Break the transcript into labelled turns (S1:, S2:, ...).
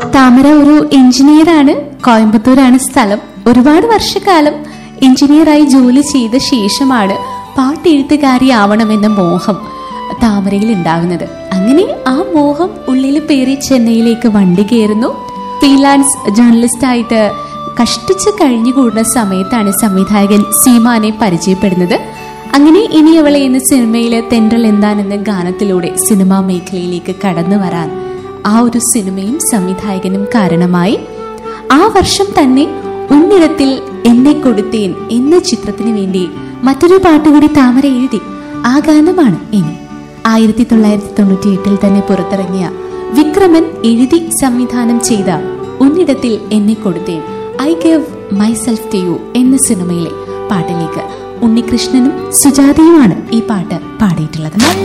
S1: താമര ഒരു എഞ്ചിനീയറാണ് കോയമ്പത്തൂരാണ് സ്ഥലം ഒരുപാട് വർഷക്കാലം എഞ്ചിനീയറായി ജോലി ചെയ്ത ശേഷമാണ് പാട്ടെഴുത്തുകാരി ആവണമെന്ന മോഹം താമരയിൽ ഉണ്ടാകുന്നത് അങ്ങനെ ആ മോഹം ഉള്ളിൽ പേറി ചെന്നൈയിലേക്ക് വണ്ടി കയറുന്നു ഫ്രീലാൻസ് ജേർണലിസ്റ്റ് ആയിട്ട് കഷ്ടിച്ച് കഴിഞ്ഞുകൂടുന്ന സമയത്താണ് സംവിധായകൻ സീമാനെ പരിചയപ്പെടുന്നത് അങ്ങനെ ഇനി അവളെ എന്ന സിനിമയിലെ തെன்றൽ എന്താണെന്ന ഗാനത്തിലൂടെ സിനിമാ മേഖലയിലേക്ക് കടന്നു വരാൻ ആ ഒരു സിനിമയും സംവിധായകനും കാരണമായി ആ വർഷം തന്നെ ഉന്നിടത്തിൽ എന്നെ കൊടുത്തേൻ എന്ന ചിത്രത്തിന് വേണ്ടി മറ്റൊരു പാട്ടുകൂടി താമര എഴുതി ആ ഗാനമാണ് ഇനി ആയിരത്തി തൊള്ളായിരത്തി തൊണ്ണൂറ്റി എട്ടിൽ തന്നെ പുറത്തിറങ്ങിയ വിക്രമൻ എഴുതി സംവിധാനം ചെയ്ത ഉന്നിടത്തിൽ എന്നെ കൊടുത്തേൻ I gave myself to you എന്ന സിനിമയിലെ പാട്ടിലേക്ക് ഉണ്ണികൃഷ്ണനും സുജാതയുമാണ് ഈ പാട്ട് പാടിയിട്ടുള്ളത്